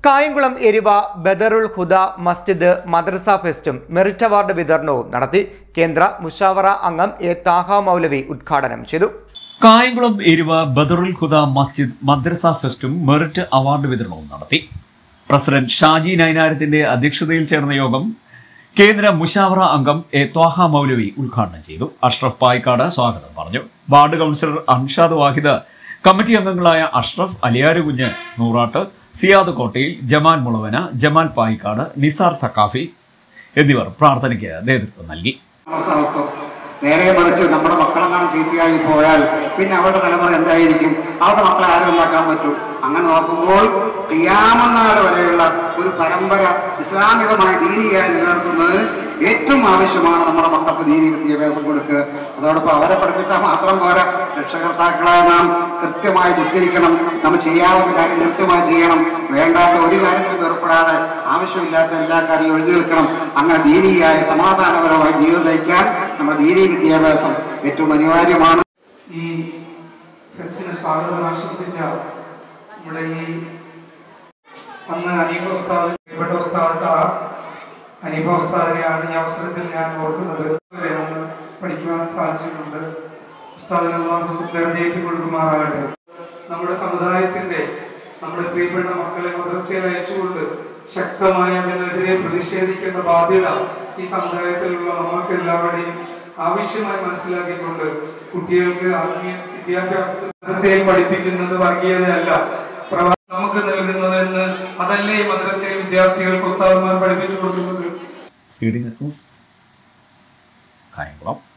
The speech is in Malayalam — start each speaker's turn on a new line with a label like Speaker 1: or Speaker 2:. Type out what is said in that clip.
Speaker 1: കായംകുളം എരിവ ബദറുൽ ഹുദ മസ്ജിദ് മദ്രസ ഫെസ്റ്റും മെറിറ്റ് അവാർഡ് വിതരണവും നടത്തി കേന്ദ്ര മുഷാവറ അംഗം എ താഹ മൗലവി ഉദ്ഘാടനം ചെയ്തു
Speaker 2: കായംകുളം എരിവ ബദറുൽ ഹുദ മസ്ജിദ് മദ്രസ ഫെസ്റ്റും മെറിറ്റ് അവാർഡ് വിതരണവും നടത്തി പ്രസിഡന്റ് ഷാജി നൈനാരത്തിന്റെ അധ്യക്ഷതയിൽ ചേർന്ന യോഗം കേന്ദ്ര മുഷാവറ അംഗം എ ത്വാഹ മൗലവി ഉദ്ഘാടനം ചെയ്തു അഷ്റഫ് പായിക്കാട് സ്വാഗതം പറഞ്ഞു ward councillor Anshad Wahid committee അംഗങ്ങളായ അഷ്റഫ് അലിയാരുകുഞ്ഞ് നൂറാട്ട് സിയാദ് കോട്ടയിൽ ജമാൽ മുളവന ജമാൽ പായിക്കാട് നിസാർ സക്കാഫി എന്നിവർ പ്രാർത്ഥനയ്ക്ക് നേതൃത്വം നൽകി
Speaker 3: അവസ്ഥ നേരെ മറിച്ച് നമ്മുടെ മക്കളെങ്ങാനും ചീത്തയായി പോയാൽ പിന്നെ അവരുടെ തലമുറ എന്തായിരിക്കും അവരുടെ മക്കളെ ആരും ഉണ്ടാക്കാൻ പറ്റും അങ്ങനെ നോക്കുമ്പോൾ ക്രിയാമനാട് വരെയുള്ള ഒരു പരമ്പര ഇസ്ലാമികമായി ദീനിയായി നിലനിർത്തുന്നത് ഏറ്റവും ആവശ്യമാണ് നമ്മുടെ മക്കൾക്ക് ദീനി വിദ്യാഭ്യാസം കൊടുക്കുക അതോടൊപ്പം അവരെ പഠിപ്പിച്ചാൽ മാത്രം പോരാ രക്ഷകർത്താക്കളായ നാം കൃത്യമായി നിസ്കരിക്കണം നമ്മൾ ചെയ്യാവുന്ന കാര്യം കൃത്യമായി ചെയ്യണം വേണ്ടാത്ത ഒരു കാര്യത്തിലും ഏർപ്പെടാതെ ആവശ്യമില്ലാത്ത എല്ലാ കാര്യവും എഴുതി നിൽക്കണം അങ്ങനെ ദീനിയായ സമാധാനപരമായ ജീവിതം നയിക്കാൻ നമ്മുടെ ദീനി വിദ്യാഭ്യാസം ഏറ്റവും അനിവാര്യമാണ്
Speaker 4: ഈ ഫെസ്റ്റിന് സ്വാഗതം ആശംസിച്ച നമ്മുടെ ഈ അന്ന് അനീഫ ഉസ്താദ് പ്രിയപ്പെട്ട ഉസ്താദ് ആ അനീഫ ഉസ്താദിനെയാണ് ഈ അവസരത്തിൽ ഞാൻ ഓർക്കുന്നത് ഇവരെ ഒന്ന് പഠിക്കുവാൻ സാധിച്ചിട്ടുണ്ട് ഉസ്താദിനൊന്നും ദർജയേറ്റ് കൊടുക്കുമാറാകട്ടെ നമ്മുടെ സമുദായത്തിന്റെ നമ്മുടെ പ്രിയപ്പെട്ട മക്കളെ മദ്രസയിൽ അയച്ചുകൊണ്ട് ശക്തമായി അതിനെതിരെ പ്രതിഷേധിക്കേണ്ട ബാധ്യത ഈ സമുദായത്തിലുള്ള നമുക്ക് എല്ലാവരുടെയും ആവശ്യമായി മനസ്സിലാക്കിക്കൊണ്ട് കുട്ടികൾക്ക് ആത്മീയ വിദ്യാഭ്യാസത്തിൽ മദ്രസയിൽ പഠിപ്പിക്കുന്നത് വർഗീയതയല്ല പ്രവ- നമുക്ക് നൽകുന്നതെന്ന് അതല്ലേ ഈ മദ്രസയിൽ വിദ്യാർത്ഥികൾക്ക് ഉസ്താദന്മാർ പഠിപ്പിച്ചു കൊടുക്കുന്നത്
Speaker 2: സി ഡി ന്യൂസ് കായംകുളം